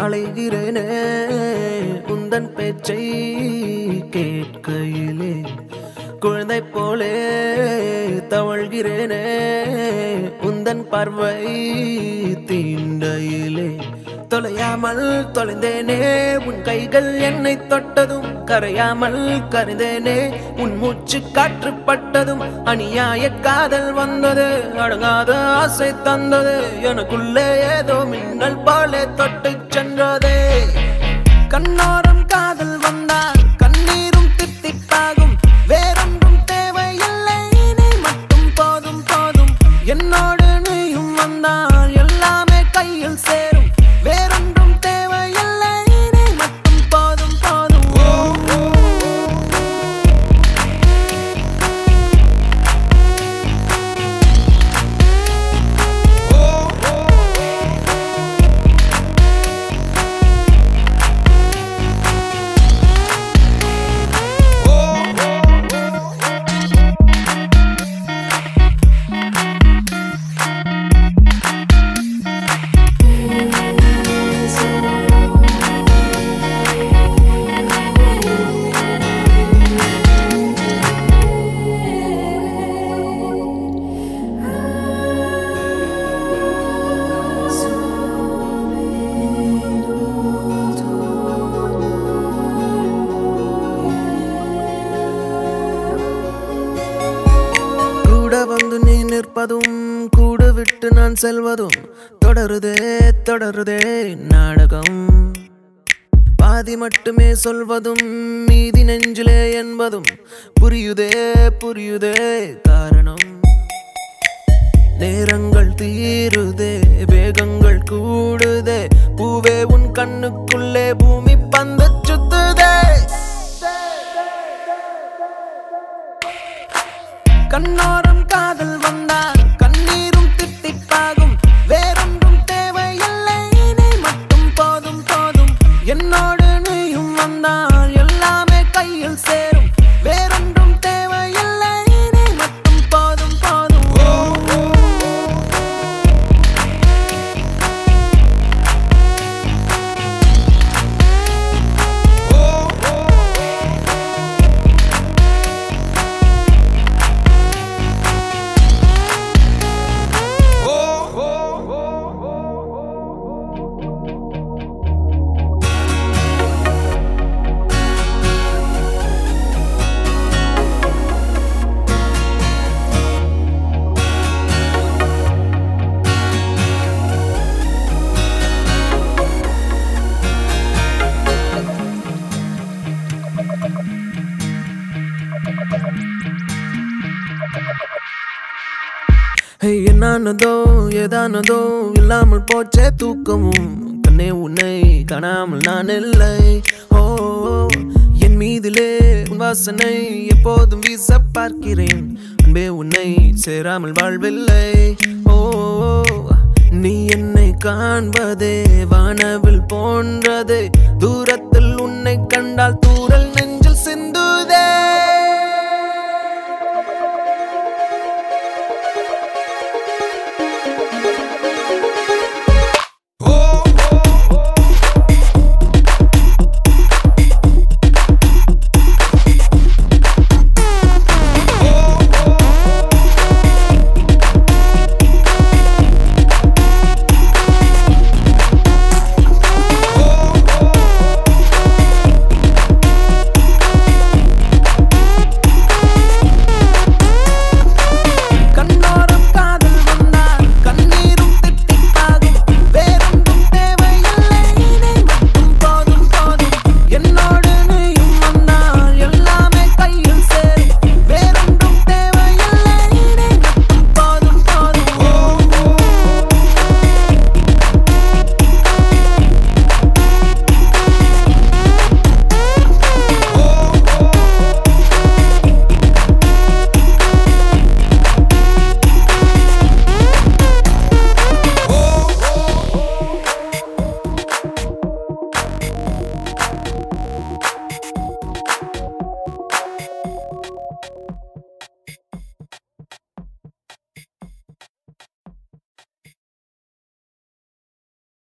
அலைகிறேனே உந்தன் பேச்சை கேட்கையிலே குழந்தை போலே தவழ்கிறேனே உந்தன் பார்வை தீண்டையிலே தொலையாமல் தொலைந்தேனே உன் கைகள் என்னை தொட்டதும் கரையாமல் கருந்தேனே உன் மூச்சு காற்று பட்டதும் அநியாய காதல் வந்தது அடங்காத ஆசை தந்தது எனக்குள்ளே ஏதோ மின்னல் போலே தொட்டு சென்றதே கண்ணோரம் காதல் வந்தால் கண்ணீரும் தித்திப்பாகும் வேறொன்றும் தேவையில்லை நீ மட்டும் போதும் போதும் என்னோடு நீயும் வந்தால் எல்லாமே கையில் சேரும் வேறொன்றும் தேவையில்லை நீ மட்டும் போதும் போதும் ஓ, ஓ, ஓ. கூட வந்து நீ நிற்பதும் கூட விட்டு நான் செல்வதும் தொடருதே தொடருதே நாடகம் பாதி மட்டுமே சொல்வதும் மீதி நெஞ்சிலே என்பதும் புரியுதே புரியுதே காரணம் நேரங்கள் தீருதே வேகங்கள் கூடுதே பூவே உன் கண்ணுக்குள்ளே பூமி பந்து சுத்துதே கண்ணோரம் காதல் வந்தால் கண்ணீரும் தித்திப்பாகும் வேறொன்றும் தேவையில்லை நீ மட்டும் போதும் போதும் என்னோடு நீயும் வந்தால் எல்லாமே கையில் சேரும் வேறொன்றும் தேவையில்லை நீ மட்டும் போதும் போதும் ஓ, ஓ, ஓ. ஹே, என்னானதோ ஏதானதோ இல்லாமல் போச்சே தூக்கமும் கண்ணே உன்னை காணாமல் நான் இல்லை ஓ என் மீதிலே உன் வாசனை எப்போதும் வீச பார்க்கிறேன் அன்பே உன்னை சேராமல் வாழ்வில்லை ஓ நீ என்னை காண்பதே வானவில் போன்றதே தூரத்தில்